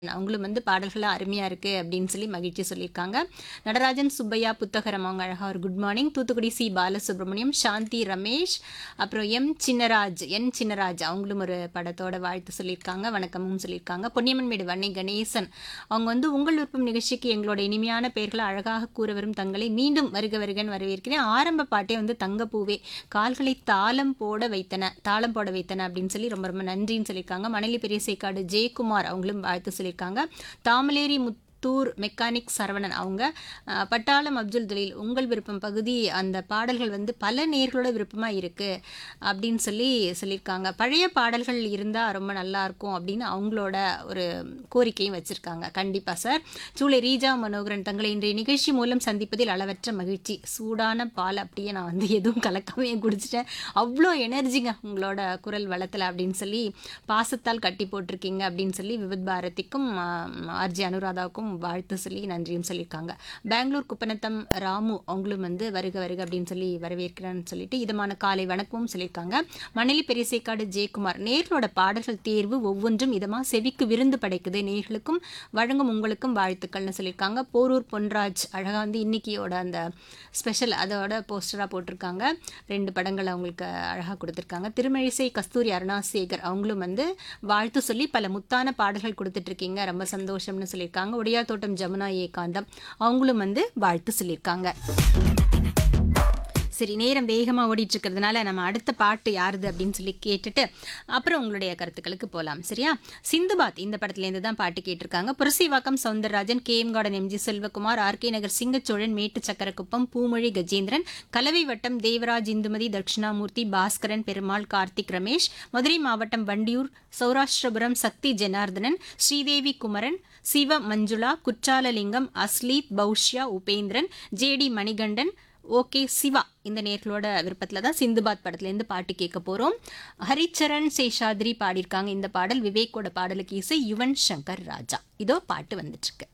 அவங்களும் வந்து பாடல்கள்லாம் அருமையாக இருக்குது அப்படின்னு சொல்லி மகிழ்ச்சி சொல்லியிருக்காங்க நடராஜன் சுப்பையா புத்தகரம் அவங்க அழகாக ஒரு good morning Thoothukudi C Balasubramaniam Shanthi Ramesh அப்புறம் எம் சின்னராஜ் என் சின்னராஜ் அவங்களும் ஒரு படத்தோட வாழ்த்து சொல்லியிருக்காங்க வணக்கமும் சொல்லியிருக்காங்க பொன்னியம்மன்மேடு வன்னை கணேசன் அவங்க வந்து உங்கள் விருப்பம் நிகழ்ச்சிக்கு எங்களோட இனிமையான பெயர்களை அழகாக கூற வரும் தங்களை மீண்டும் வருக வருகன்னு வரவேற்கிறேன் ஆரம்ப பாட்டே வந்து தங்கப்பூவே கால்களை தாளம் போட வைத்தன தாளம் போட வைத்தன அப்படின்னு சொல்லி ரொம்ப ரொம்ப நன்றின்னு சொல்லியிருக்காங்க மணலி பெரியசைக்காடு ஜெயக்குமார் அவங்களும் வாழ்த்து சொல்லியிருக்காங்க தாமலேரி முத்தூர் மெக்கானிக் சரவணன் அவங்க அஹ், பட்டாளம் அப்துல் தலீல் உங்கள் விருப்பம் பகுதி அந்த பாடல்கள் வந்து பல நேர்களோட விருப்பமாக இருக்குது அப்படின்னு சொல்லி சொல்லியிருக்காங்க பழைய பாடல்கள் இருந்தால் ரொம்ப நல்லா இருக்கும் அப்படின்னு அவங்களோட ஒரு கோரிக்கையும் வச்சுருக்காங்க கண்டிப்பாக சார் சூளை ரீஜா மனோகரன் தங்களை இன்றைய நிகழ்ச்சி மூலம் சந்திப்பதில் அளவற்ற மகிழ்ச்சி சூடான பால் அப்படியே நான் வந்து எதுவும் கலக்காமே குடிச்சிட்டேன் அவ்வளோ எனர்ஜிங்க உங்களோட குரல் வளத்தில் அப்படின்னு சொல்லி பாசத்தால் கட்டி போட்டிருக்கீங்க அப்படின்னு சொல்லி விவித் பாரதிக்கும் ஆர்ஜி அனுராதாவுக்கும் வாழ்த்து சொல்லி நன்றியும் சொல்லியிருக்காங்க பெங்களூர் குப்பநத்தம் ராமு அவங்களும் வந்து வருக வருக அப்படின்னு சொல்லி வரவேற்கிறேன்னு சொல்லிட்டு இதமான காலை வணக்கமும் சொல்லியிருக்காங்க மணலி பெரியசைக்காடு ஜெயக்குமார் நேர்களோட பாடல்கள் தேர்வு ஒவ்வொன்றும் இதமாக செவிக்கு விருந்து படைக்குது நேர்களுக்கும் வழங்கும் உங்களுக்கும் வாழ்த்துக்கள்னு சொல்லியிருக்காங்க போரூர் பொன்ராஜ் அழகாக வந்து இன்னைக்கியோட அந்த ஸ்பெஷல் அதோட போஸ்டராக போட்டிருக்காங்க ரெண்டு படங்கள் அவங்களுக்கு அழகாக கொடுத்துருக்காங்க திருமழிசை கஸ்தூரி அருணாசேகர் அவங்களும் வந்து வாழ்த்து சொல்லி பல முத்தான பாடல்கள் கொடுத்துட்ருக்கீங்க ரொம்ப சந்தோஷம்னு சொல்லியிருக்காங்க உடையார் தோட்டம் ஜமுனா ஏகாந்தம் அவங்களும் வந்து வாழ்த்து சொல்லியிருக்காங்க சரி நேரம் வேகமாக ஓடிட்டு இருக்கிறதுனால நம்ம அடுத்த பாட்டு யாருது அப்படின்னு சொல்லி கேட்டுட்டு அப்புறம் உங்களுடைய கருத்துக்களுக்கு போகலாம் சரியா சிந்துபாத் இந்த படத்துலேருந்து தான் பாட்டு கேட்டிருக்காங்க Purasaiwalkam Soundararajan K M garden MG Selvakumar RK Nagar Singacholan Mettu Sakkarakuppam Poomozhi Gajendran Kalavai வட்டம் தேவராஜ் இந்துமதி தட்சிணாமூர்த்தி பாஸ்கரன் பெருமாள் கார்த்திக் ரமேஷ் மதுரை மாவட்டம் வண்டியூர் சௌராஷ்டிரபுரம் சக்தி ஜனார்தனன் ஸ்ரீதேவி குமரன் சிவ மஞ்சுளா குற்றாலலிங்கம் அஸ்லீத் பௌஷ்யா உபேந்திரன் ஜேடி மணிகண்டன் ஓகே சிவா இந்த நேர்களோட விருப்பத்தில் தான் சிந்துபாத் படத்துலேருந்து பாட்டு கேட்க போகிறோம் ஹரிச்சரண் சேஷாத்ரி பாடியிருக்காங்க இந்த பாடல் விவேக்கோட பாடலுக்கு இசை யுவன் சங்கர் ராஜா இதோ பாட்டு வந்துட்டுருக்கு